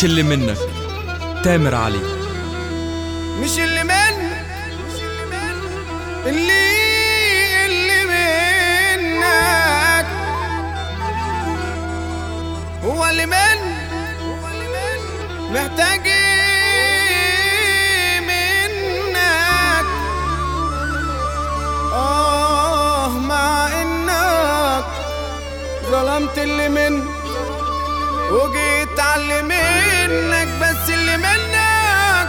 مش اللي منك تامر علي مش اللي من اللي اللي منك هو اللي من محتاج إيه منك آه مع إنك ظلمت اللي من وجيت على منك بس اللي منك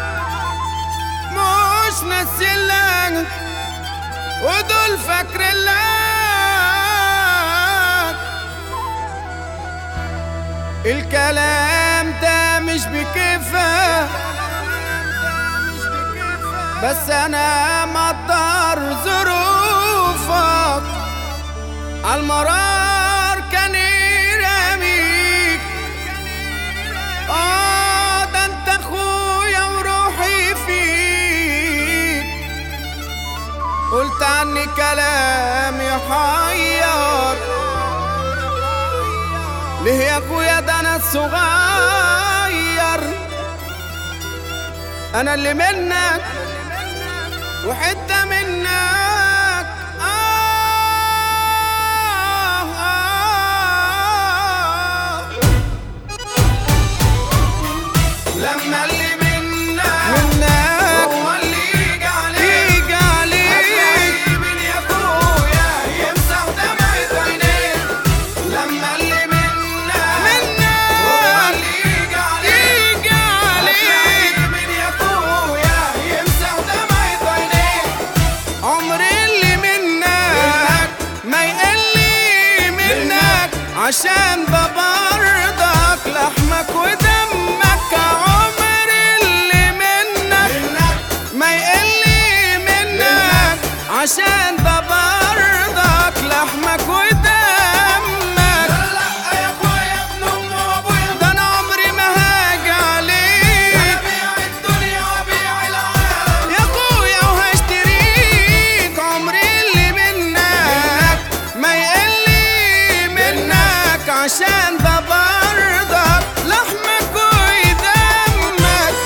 مش ناسيلك ودول فاكرين لك الكلام ده مش بكفة بس انا مقدر ظروفك عالمرار كان يرميك اه ده انت اخويا وروحي فيك قلت عني كلام يحير ليه يا اخويا ده انا الصغير انا اللي منك وحته منك آه آه لما اللي منك منك هو اللي يجي عليك يجي عليك من يا اخويا يمسح دمعة عينيك لما اللي منك منك هو اللي يجي عليك يجي عليك من يا اخويا يمسح دمعة عينيك عمر اللي منك ما يقل منك عشان ببرضك لحمك ودمك عمر اللي منك ما يقل منك عشان ببرضك لحمك ودمك لا يا اخويا ابن ام وابويا ده انا عمري ما هاجي عليك بيع الدنيا وبيع العالم يا اخويا وهشتريك عمري اللي منك ما يقل منك عشان ببرضك لحمك ودمك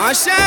عشان